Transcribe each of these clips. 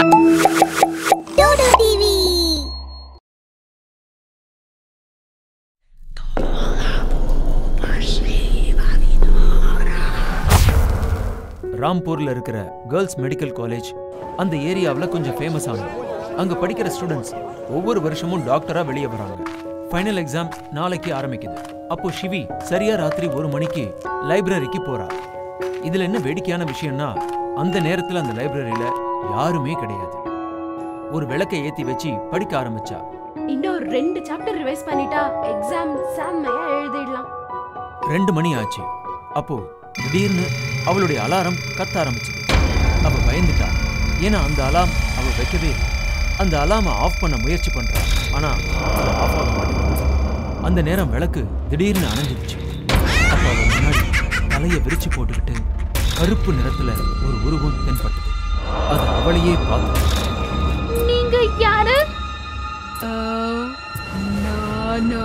Dodo TV. ராம்பூர்ல இருக்கிற girls medical college அந்த ஏரியாவில் கொஞ்சம் ஃபேமஸ் ஆனது அங்க படிக்கிற ஸ்டூடெண்ட்ஸ் ஒவ்வொரு வருஷமும் டாக்டரா வெளியே வராங்க ஃபைனல் எக்ஸாம் நாளைக்கு ஆரம்பிக்குது அப்போ ஷிவி சரியா ராத்திரி ஒரு மணிக்கு லைப்ரரிக்கு போறா இதுல என்ன வேடிக்கையான விஷயம்னா அந்த நேரத்துல அந்த லைப்ரரியில யாருமே கிடையாது ஒரு விளக்கை ஏத்தி வச்சு படிக்க ஆரம்பிச்சா இன்னும் ரெண்டு சாப்டர் ரிவைஸ் பண்ணிட்டா எக்ஸாம் செம்மையா எழுதிடலாம் ரெண்டு மணி ஆச்சு அப்போ திடீர்னு அவளுடைய அலாரம் கத்த ஆரம்பிச்சது அவ பயந்துட்டா ஏன்னா அந்த அலாம் அவ வைக்கவே இல்லை. அந்த அலாமை ஆஃப் பண்ண முயற்சி பண்றா ஆனா அது ஆஃப் ஆக மாட்டேங்குது அந்த நேரம் விளக்கு திடீர்னு அணைஞ்சிருச்சு அப்ப அவ முன்னாடி தலைய விரிச்சு போட்டுக்கிட்டு கருப்பு நிறத்துல ஒரு உருவம் தென்பட்டது அது அவளையே பார்த்து நீங்க யாரு நானா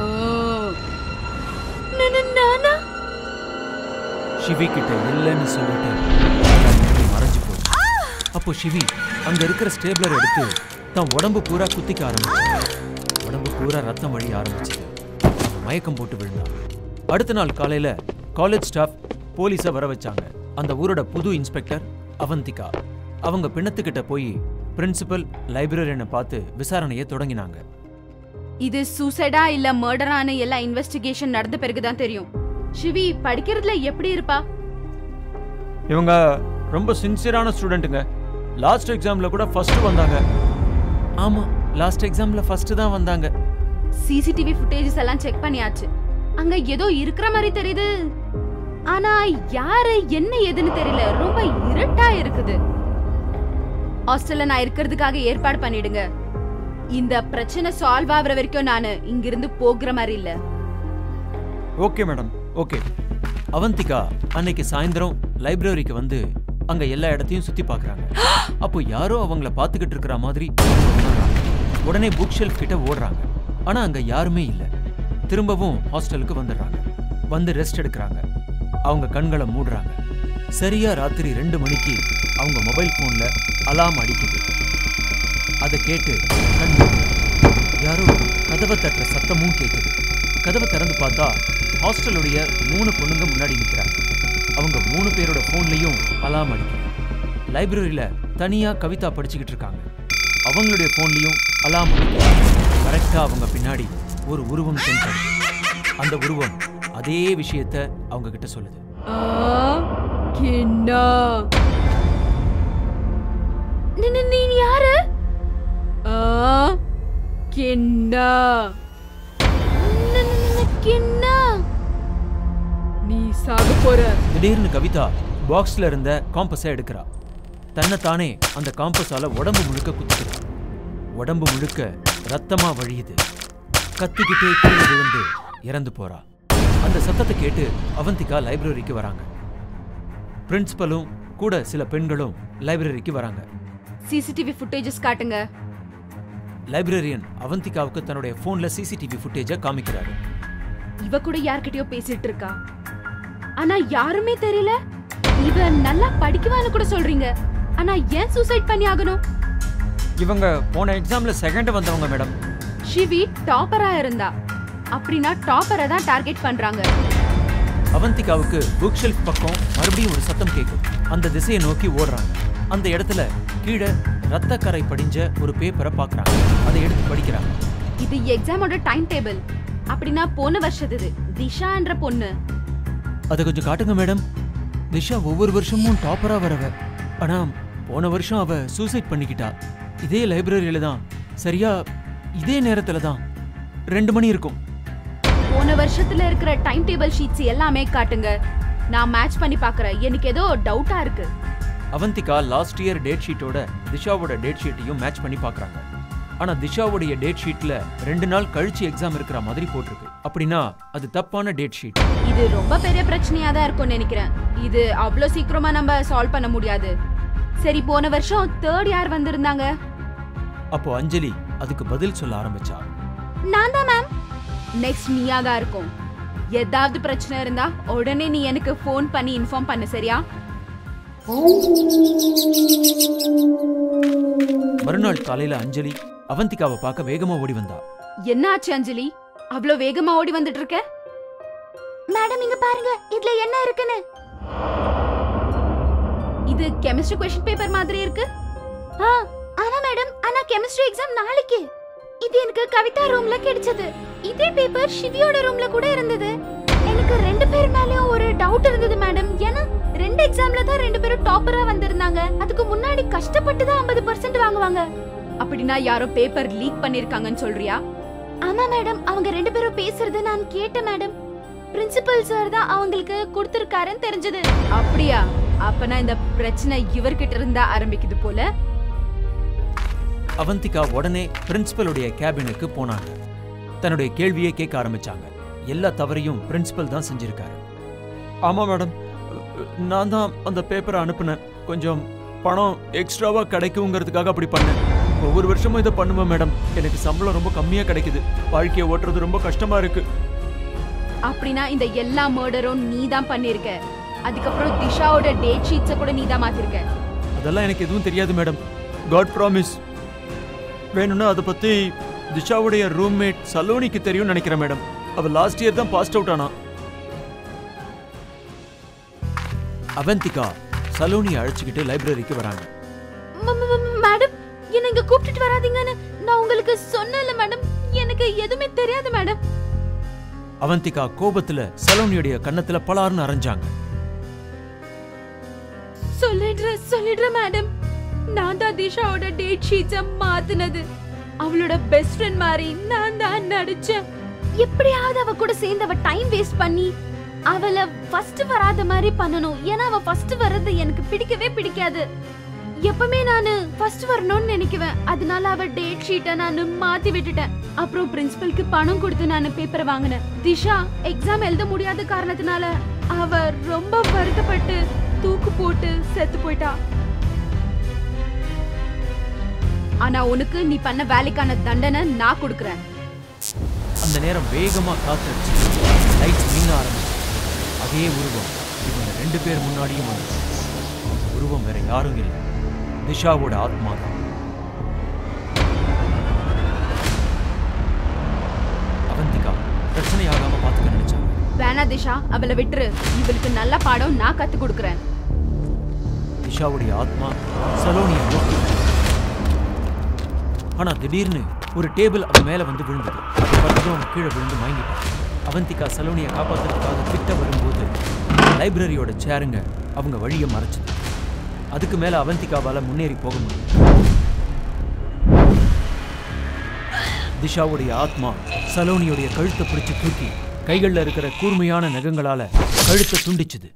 நானா நானா ஷிவி கிட்ட இல்லைன்னு சொல்லிட்டு அவ அங்கிருந்து மறைஞ்சு போச்சு அப்போ ஷிவி அங்க இருக்கிற ஸ்டேப்லர் எடுத்து தன் உடம்பு பூரா குத்திக்க ஆரம்பிச்சு உடம்பு பூரா ரத்தம் வழிய ஆரம்பிச்சது அவ மயக்கம் போட்டு விழுந்தான் அடுத்த நாள் காலையில காலேஜ் ஸ்டாஃப் போலீஸை வர வச்சாங்க அந்த ஊரோட புது இன்ஸ்பெக்டர் அவந்திகா அவங்க பிணத்துக்கிட்ட போய் பிரின்சிபல் லைப்ரரியனை பார்த்து விசாரணையை தொடங்கினாங்க இது சூசைடா இல்ல மர்டரான எல்லா இன்வெஸ்டிகேஷன் நடந்த பிறகுதான் தெரியும் சிவி படிக்கிறதுல எப்படி இருப்பா இவங்க ரொம்ப சின்சியரான ஸ்டூடெண்ட்டுங்க லாஸ்ட் எக்ஸாம்ல கூட ஃபர்ஸ்ட் வந்தாங்க ஆமா லாஸ்ட் எக்ஸாம்ல ஃபர்ஸ்ட் தான் வந்தாங்க சிசிடிவி ஃபுட்டேஜஸ் எல்லாம் செக் பண்ணியாச்சு அங்க ஏதோ இருக்கிற மாதிரி தெரியுது ஆனா யாரு என்ன ஏதுன்னு தெரியல ரொம்ப இருட்டா இருக்குது ஹாஸ்டல்ல நான் இருக்கிறதுக்காக ஏற்பாடு பண்ணிடுங்க இந்த பிரச்சனை சால்வ் ஆகுற வரைக்கும் நானு இங்கிருந்து போகிற மாதிரி இல்ல ஓகே மேடம் ஓகே அவந்திகா அன்னைக்கு சாயந்தரம் லைப்ரரிக்கு வந்து அங்க எல்லா இடத்தையும் சுத்தி பார்க்கறாங்க அப்போ யாரோ அவங்கள பார்த்துக்கிட்டு இருக்கிற மாதிரி உணர்றாங்க. உடனே புக் ஷெல்ஃப் கிட்ட ஓடுறாங்க ஆனா அங்க யாருமே இல்ல திரும்பவும் ஹாஸ்டலுக்கு வந்துடுறாங்க வந்து ரெஸ்ட் எடுக்கிறாங்க அவங்க கண்களை மூடுறாங்க சரியா ராத்திரி ரெண்டு மணிக்கு அவங்க மொபைல் போன்ல அலாம் அடிக்குது அதை கேட்டு கண் மூடுறாங்க. யாரோ கதவை தட்டுற சத்தமும் கேட்குது கதவை திறந்து பார்த்தா ஹாஸ்டலுடைய மூணு பொண்ணுங்க முன்னாடி நிற்கிறாங்க அவங்க மூணு பேரோட ஃபோன்லையும் அலாம் அடிக்குது லைப்ரரியில தனியா கவிதா படிச்சுக்கிட்டு இருக்காங்க அவங்களுடைய ஃபோன்லையும் அலாம் அடிக்குது கரெக்டா அவங்க பின்னாடி ஒரு உருவம் தென்படுது அந்த உருவம் அதே விஷயத்த அவங்க கிட்ட சொல்லுது நீ யாரு கிண்ணா கிண்ணா நீ சாக போற திடீர்னு கவிதா பாக்ஸ்ல இருந்த காம்பஸை எடுக்கிறா தன்னைத்தானே அந்த காம்பஸால உடம்பு முழுக்க குத்துக்கிறா உடம்பு முழுக்க ரத்தமா வழியுது கத்திக்கிட்டே கீழே விழுந்து இறந்து போறா அந்த சத்தத்தை கேட்டு அவந்திகா லைப்ரரிக்கு வராங்க பிரின்சிபலும் கூட சில பெண்களும் லைப்ரரிக்கு வராங்க சிசிடிவி ஃபுட்டேஜஸ் காட்டுங்க லைப்ரரியன் அவந்திகாவுக்கு தன்னுடைய போன்ல சிசிடிவி ஃபுட்டேஜை காமிக்கிறாரு இவ கூட யார்கிட்டயோ பேசிட்டு இருக்கா ஆனா யாருமே தெரியல இவ நல்லா படிக்குவான்னு கூட சொல்றீங்க ஆனா ஏன் சூசைட் பண்ணி ஆகணும் இவங்க போன எக்ஸாம்ல செகண்ட் வந்தவங்க மேடம் ஷிவி டாப்பரா இருந்தா அப்படின்னா டாப்பரை தான் டார்கெட் பண்றாங்க அவந்திகாவுக்கு புக் ஷெல்ஃப் பக்கம் மறுபடியும் ஒரு சத்தம் கேட்கும் அந்த திசையை நோக்கி ஓடுறாங்க அந்த இடத்துல கீழே ரத்தக்கரை படிஞ்ச ஒரு பேப்பரை பார்க்கறாங்க அதை எடுத்து படிக்கிறாங்க இது எக்ஸாமோட டைம் டேபிள் அப்படின்னா போன வருஷத்து திஷான்ற பொண்ணு அதை கொஞ்சம் காட்டுங்க மேடம் திஷா ஒவ்வொரு வருஷமும் டாப்பரா வரவ ஆனா போன வருஷம் அவ சூசைட் பண்ணிக்கிட்டா இதே லைப்ரரியில தான் சரியா இதே நேரத்துல தான் ரெண்டு மணி இருக்கும் போன வருஷத்துல இருக்கிற டைம் டேபிள் ஷீட்ஸ் எல்லாமே காட்டுங்க நான் மேட்ச் பண்ணி பார்க்கறேன் எனக்கு ஏதோ டவுட்டா இருக்கு அவந்திகா லாஸ்ட் இயர் டேட் ஷீட்டோட திஷாவோட டேட் ஷீட்டையும் மேட்ச் பண்ணி பார்க்கறாங்க ஆனா திஷாவுடைய டேட் ஷீட்ல ரெண்டு நாள் கழிச்சு எக்ஸாம் இருக்கிற மாதிரி போட்டிருக்கு அப்படின்னா அது தப்பான டேட் ஷீட் இது ரொம்ப பெரிய பிரச்சனையா தான் இருக்கும்னு நினைக்கிறேன் இது அவ்வளோ சீக்கிரமா நம்ம சால்வ் பண்ண முடியாது சரி போன வருஷம் தேர்ட் யார் வந்திருந்தாங்க அப்போ அஞ்சலி அதுக்கு பதில் சொல்ல ஆரம்பிச்சா நான் தான் மேம் நெக்ஸ்ட் நீயா தான் இருக்கும் ஏதாவது பிரச்சனை இருந்தா உடனே நீ எனக்கு ஃபோன் பண்ணி இன்ஃபார்ம் பண்ணு சரியா மறுநாள் காலையில அஞ்சலி அவந்திகாவை பார்க்க வேகமா ஓடி வந்தா என்ன ஆச்சு அஞ்சலி அவ்ளோ வேகமா ஓடி வந்துட்டு இருக்க மேடம் இங்க பாருங்க இதுல என்ன இருக்குன்னு இது கெமிஸ்ட்ரி கொஸ்டின் பேப்பர் மாதிரி இருக்கு ஆ ஆனா மேடம் ஆனா கெமிஸ்ட்ரி எக்ஸாம் நாளைக்கு இது எனக்கு கவிதா ரூம்ல கிடைச்சது இதே பேப்பர் ஷிவியோட ரூம்ல கூட இருந்தது எனக்கு ரெண்டு பேர் மேலயும் ஒரு டவுட் இருந்தது மேடம் ஏன்னா ரெண்டு எக்ஸாம்ல தான் ரெண்டு பேரும் டாப்பரா வந்திருந்தாங்க அதுக்கு முன்னாடி கஷ்டப்பட்டு தான் ஐம்பது பர்சன்ட் வாங்குவாங்க அப்படின்னா யாரோ பேப்பர் லீக் பண்ணிருக்காங்கன்னு சொல்றியா ஆமா மேடம் அவங்க ரெண்டு பேரும் பேசுறத நான் கேட்டேன் மேடம் பிரின்சிபல் சார் தான் அவங்களுக்கு கொடுத்திருக்காருன்னு தெரிஞ்சது அப்படியா அப்பனா இந்த பிரச்சனை இவர்கிட்ட இருந்தா ஆரம்பிக்குது போல அவந்திகா உடனே பிரின்சிபலுடைய கேபினுக்கு போனாங்க தன்னுடைய கேள்வியை கேட்க ஆரம்பிச்சாங்க எல்லா தவறையும் பிரின்சிபல் தான் செஞ்சிருக்காரு ஆமா மேடம் நான் தான் அந்த பேப்பரை அனுப்புனேன் கொஞ்சம் பணம் எக்ஸ்ட்ராவா கிடைக்குங்கிறதுக்காக அப்படி பண்ணேன் ஒவ்வொரு வருஷமும் இதை பண்ணுவேன் மேடம் எனக்கு சம்பளம் ரொம்ப கம்மியா கிடைக்குது வாழ்க்கையை ஓட்டுறது ரொம்ப கஷ்டமா இருக்கு அப்படின்னா இந்த எல்லா மர்டரும் நீ தான் பண்ணிருக்க அதுக்கப்புறம் திஷாவோட டேட் ஷீட்ஸ கூட நீ தான் மாத்திருக்க அதெல்லாம் எனக்கு எதுவும் தெரியாது மேடம் காட் ப்ராமிஸ் வேணும்னா அதை பத்தி திஷாவுடைய ரூம்மேட் சலோனிக்கு தெரியும்னு நினைக்கிறேன் மேடம் அவ லாஸ்ட் இயர் தான் பாஸ்ட் அவுட் ஆனா அவந்திகா சலோனியை அழைச்சிக்கிட்டு லைப்ரரிக்கு வராங்க ம- ம- ம- மேடம் என்ன இங்க கூப்பிட்டுட்டு வராதீங்கன்னு நான் உங்களுக்கு சொன்னல மேடம் எனக்கு எதுவுமே தெரியாது மேடம் அவந்திகா கோபத்துல சலோனியுடைய கன்னத்துல பலார்னு அரைஞ்சாங்க சொல்லிடுறேன் சொல்லிடுறேன் மேடம் நான் தான் திஷாவோட டேட் ஷீட்ஸ மாத்துனது அவளோட பெஸ்ட் ஃப்ரெண்ட் மாதிரி நான் தான் நடிச்சேன் எப்படியாவது அவ கூட சேர்ந்து அவ டைம் வேஸ்ட் பண்ணி அவளை ஃபர்ஸ்ட் வராத மாதிரி பண்ணணும் ஏன்னா அவ ஃபர்ஸ்ட் வர்றது எனக்கு பிடிக்கவே பிடிக்காது எப்பவுமே நானு ஃபர்ஸ்ட் வரணும்னு நினைக்குவேன் அதனால அவ டேட் ஷீட்டை நான் மாத்தி விட்டுட்டேன் அப்புறம் பிரின்சிபலுக்கு பணம் கொடுத்து நான் பேப்பரை வாங்கினேன் திஷா எக்ஸாம் எழுத முடியாத காரணத்தினால அவ ரொம்ப வருத்தப்பட்டு தூக்கு போட்டு செத்து போயிட்டா ஆனா உனக்கு நீ பண்ண வேலைக்கான தண்டனை நான் கொடுக்கறேன் அந்த நேரம் வேகமா காத்தடிச்சு லைட்ஸ் மின்ன ஆரம்பிச்சு அதே உருவம் இவங்க ரெண்டு பேர் முன்னாடியும் வந்துச்சு அந்த உருவம் வேற யாரும் இல்லை திஷாவோட ஆத்மா தான் அவந்திகா பிரச்சனையாகாம பார்த்துக்க நினைச்சாங்க வேணா திஷா அவளை விட்டுரு இவளுக்கு நல்ல பாடம் நான் கத்து கொடுக்கறேன் திஷாவுடைய ஆத்மா சலோனியை நோக்கி ஆனா திடீர்னு ஒரு டேபிள் அவன் மேல வந்து விழுந்தது அது பட்டதும் அவன் கீழே விழுந்து மயங்கிட்டான் அவந்திகா சலோனியை காப்பாத்துறதுக்காக கிட்ட வரும்போது லைப்ரரியோட சேருங்க அவங்க வழியை மறைச்சது அதுக்கு மேல அவந்திகாவால முன்னேறி போக முடியும் திஷாவுடைய ஆத்மா சலோனியுடைய கழுத்தை பிடிச்சு தூக்கி கைகள்ல இருக்கிற கூர்மையான நகங்களால கழுத்தை துண்டிச்சுது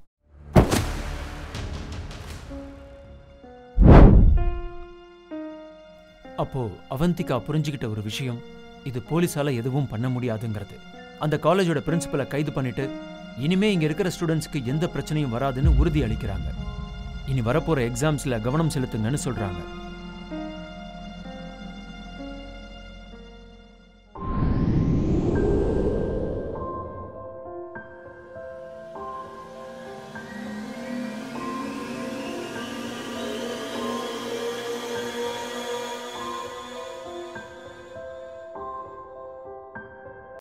அப்போ அவந்திகா புரிஞ்சுக்கிட்ட ஒரு விஷயம் இது போலீஸால எதுவும் பண்ண முடியாதுங்கிறது அந்த காலேஜோட பிரின்சிபலை கைது பண்ணிட்டு இனிமே இங்க இருக்கிற ஸ்டூடெண்ட்ஸ்க்கு எந்த பிரச்சனையும் வராதுன்னு உறுதி அளிக்கிறாங்க இனி வரப்போற எக்ஸாம்ஸ்ல கவனம் செலுத்துங்கன்னு சொல்றாங்க